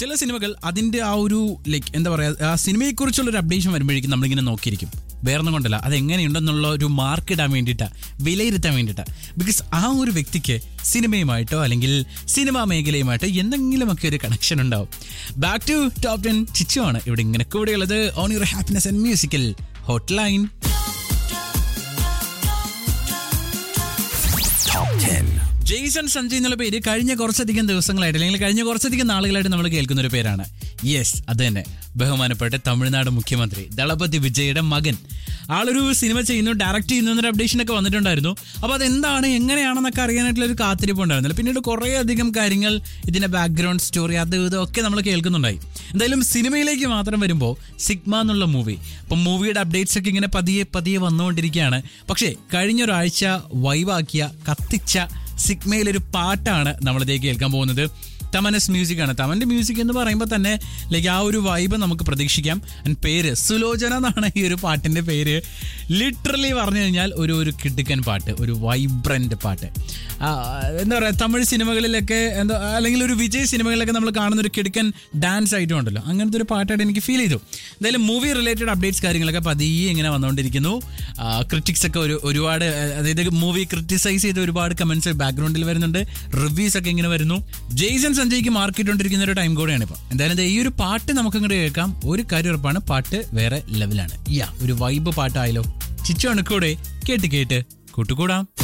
ചില സിനിമകൾ അതിന്റെ ആ ഒരു ലൈക്ക് എന്താ പറയാ ആ സിനിമയെ കുറിച്ചുള്ള ഒരു അപ്ഡേഷൻ വരുമ്പോഴേക്കും നമ്മളിങ്ങനെ നോക്കിയിരിക്കും വേറൊന്നും കൊണ്ടല്ല അത് എങ്ങനെയുണ്ടെന്നുള്ള ഒരു മാർക്ക് ഇടാൻ വേണ്ടിയിട്ടാ വിലയിരുത്താൻ വേണ്ടിയിട്ടാ ബിക്കോസ് ആ ഒരു വ്യക്തിക്ക് സിനിമയുമായിട്ടോ അല്ലെങ്കിൽ സിനിമാ മേഖലയുമായിട്ടോ എന്തെങ്കിലുമൊക്കെ ഒരു കണക്ഷൻ ഉണ്ടാവും back to top ten Chichu ആണ് ഇവിടെ ഇങ്ങനെ കൂടെയുള്ളത് on your happiness and musical hotline Jaison Sanjay എന്നുള്ള പേര് കഴിഞ്ഞ കുറച്ചധികം ദിവസങ്ങളായിട്ട് അല്ലെങ്കിൽ കഴിഞ്ഞ കുറച്ചധികം നാളുകളായിട്ട് നമ്മൾ കേൾക്കുന്ന ഒരു പേരാണ് യെസ് അത് തന്നെ ബഹുമാനപ്പെട്ട തമിഴ്നാട് മുഖ്യമന്ത്രി ദളപതി വിജയുടെ മകൻ ആളൊരു സിനിമ ചെയ്യുന്നു ഡയറക്റ്റ് ചെയ്യുന്നു എന്നൊരു അപ്ഡേഷൻ ഒക്കെ വന്നിട്ടുണ്ടായിരുന്നു അപ്പോൾ അതെന്താണ് എങ്ങനെയാണെന്നൊക്കെ അറിയാനായിട്ടുള്ള ഒരു കാത്തിരിപ്പ് ഉണ്ടായിരുന്നില്ല പിന്നീട് കുറേ അധികം കാര്യങ്ങൾ ഇതിന്റെ ബാക്ക്ഗ്രൗണ്ട് സ്റ്റോറി അത് ഇതൊക്കെ നമ്മൾ കേൾക്കുന്നുണ്ടായി എന്തായാലും സിനിമയിലേക്ക് മാത്രം വരുമ്പോൾ സിഗ്മ എന്നുള്ള മൂവി അപ്പം മൂവിയുടെ അപ്ഡേറ്റ്സ് ഒക്കെ ഇങ്ങനെ പതിയെ പതിയെ വന്നുകൊണ്ടിരിക്കുകയാണ് പക്ഷേ കഴിഞ്ഞൊരാഴ്ച വൈവാക്കിയ കത്തിച്ച സിഗ്മയിലൊരു പാട്ടാണ് നമ്മളിതേക്ക് കേൾക്കാൻ പോകുന്നത് തമനസ് മ്യൂസിക് ആണ് തമന്റെ മ്യൂസിക് എന്ന് പറയുമ്പോൾ തന്നെ ലൈക്ക് ആ ഒരു വൈബ് നമുക്ക് പ്രതീക്ഷിക്കാം ആൻഡ് പേര് സുലോചന എന്നാണ് ഈ ഒരു പാട്ടിന്റെ പേര് ലിറ്ററലി പറഞ്ഞു കഴിഞ്ഞാൽ ഒരു ഒരു കിടുക്കൻ പാട്ട് ഒരു വൈബ്രന്റ് പാട്ട് ആ, എന്താ പറയുക തമിഴ് സിനിമകളിലൊക്കെ എന്താ അല്ലെങ്കിൽ ഒരു വിജയ് സിനിമകളിലൊക്കെ നമ്മൾ കാണുന്ന ഒരു കിടുക്കൻ ഡാൻസ് ഐറ്റം ഉണ്ടല്ലോ അങ്ങനത്തെ ഒരു പാട്ടായിട്ട് എനിക്ക് ഫീൽ ചെയ്തു എന്തായാലും മൂവി റിലേറ്റഡ് അപ്ഡേറ്റ്സ് കാര്യങ്ങളൊക്കെ പതിയെ ഇങ്ങനെ വന്നുകൊണ്ടിരിക്കുന്നു ക്രിറ്റിക്സ് ഒക്കെ ഒരു ഒരുപാട് ആ, അതായത് മൂവി ക്രിറ്റിസൈസ് ചെയ്ത ഒരുപാട് കമന്റ്സ് ബാക്ക്ഗ്രൗണ്ടിൽ വരുന്നുണ്ട് റിവ്യൂസ് ഒക്കെ ഇങ്ങനെ വരുന്നു ജെയ്സൺ സഞ്ജയ്ക്ക് മാർക്ക് ഇട്ടുകൊണ്ടിരിക്കുന്ന ഒരു ടൈം കൂടെയാണ് ഇപ്പൊ എന്തായാലും ദേ ഈ ഒരു പാട്ട് നമുക്ക് ഇങ്ങോട്ട് കേൾക്കാം ഒരു കാര്യം ഉറപ്പാണ് പാട്ട് വേറെ ലെവലാണ് യാ ഒരു വൈബ് പാട്ടായാലോ ചിച്ചു അണുക്കൂടെ കേട്ട് കേട്ട് കൂട്ടുകൂടാം